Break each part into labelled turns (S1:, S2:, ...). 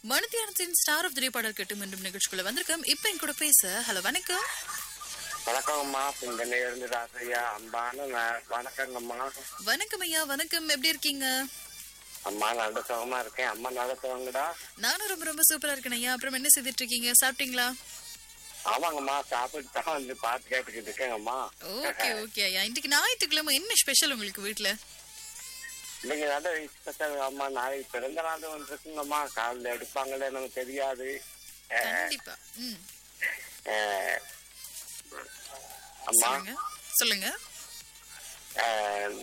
S1: மணித்தியானத்தின் star of the பாடல் கேட்டு மீண்டும் நிகழ்ச்சிக்குள்ள வந்திருக்கோம் இப்ப என் கூட பேச ஹலோ வணக்கம்
S2: வணக்கங்கம்மா சிந்தனை இருந்து ராசையா அம்பான ந- வணக்கங்கம்மா
S1: வணக்கம் ஐயா வணக்கம் எப்படி இருக்கீங்க
S2: அம்மா நல்ல சுகமா இருக்கேன் அம்மா நல்ல சுகங்கடா
S1: நானும் ரொம்ப ரொம்ப சூப்பரா இருக்கேன் ஐயா அப்புறம் என்ன செய்துட்டு இருக்கீங்க சாப்பிட்டீங்களா
S2: ஆமாங்கம்மா சாப்பிட்டு தான் வந்து பாத்து கேட்டுக்கிட்டு இருக்கேங்கம்மா
S1: ஓகே ஓகே ஐயா இன்னைக்கு ஞாயிற்றுக்கிழமை என்ன ஸ்பெஷல் உங்களுக்கு வீட்ல
S2: நீங்க நல்ல ஸ்பெஷல் அம்மா நாளைக்கு பிறந்த நாள் ஒன்று இருக்குங்கம்மா காலைல எடுப்பாங்களே நமக்கு தெரியாது அஹ்,
S1: கண்டிப்பா ம்
S2: அஹ், அம்மா
S1: சொல்லுங்க சொல்லுங்க
S2: அஹ்,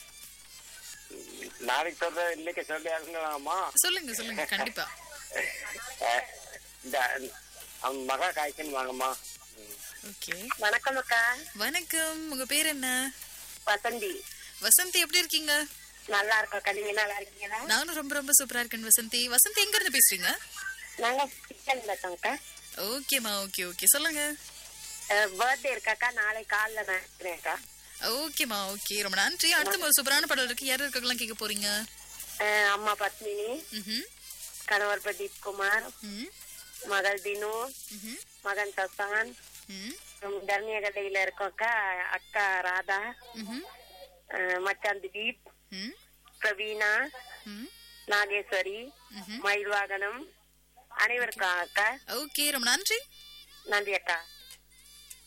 S2: நாளைக்கு சொல்ற இன்னைக்கு சொல்லியாருங்களாம்மா
S1: சொல்லுங்க சொல்லுங்க கண்டிப்பா
S2: அஹ், இந்த அஹ், மகா காய்க்கணும் வாங்கம்மா ம்.
S1: ஓகே
S3: வணக்கம் அக்கா
S1: வணக்கம் உங்க பேர் என்ன
S3: வசந்தி
S1: வசந்தி எப்படி இருக்கீங்க
S3: நல்லா இருக்கோம் அக்கா நீங்க நல்லா இருக்கீங்களா
S1: நானும் ரொம்ப ரொம்ப சூப்பரா இருக்கேன் வசந்தி வசந்தி எங்க இருந்து பேசுறீங்க
S3: நாங்க கிச்சன்ல இருக்கோம் அக்கா
S1: ஓகேமா ஓகே ஓகே சொல்லுங்க
S3: பர்த்டே இருக்காக்கா நாளை காலைல நான் இருக்கிறேன் அக்கா
S1: ஓகேமா ஓகே ரொம்ப நன்றி அடுத்த ஒரு சூப்பரான பாடல் இருக்கு யார் இருக்கலாம் கேட்க போறீங்க
S3: அஹ் அம்மா பத்மினி
S1: ம்ஹும்.
S3: கணவர் பிரதீப் குமார்
S1: ம்,
S3: மகள் தினு
S1: ம்ஹும்,
S3: மகன் சசான்
S1: ம்,
S3: தர்மிய கடையில இருக்கோம் அக்கா அக்கா ராதா
S1: ம்ஹும்,
S3: அஹ் மச்சான் திலீப்
S1: ம்,
S3: பிரவீனா
S1: ம்,
S3: நாகேஸ்வரி
S1: ம்ஹும்.
S3: மயில் வாகனம் அனைவருக்கும் அக்கா
S1: ஓகே ரொம்ப நன்றி
S3: நன்றி அக்கா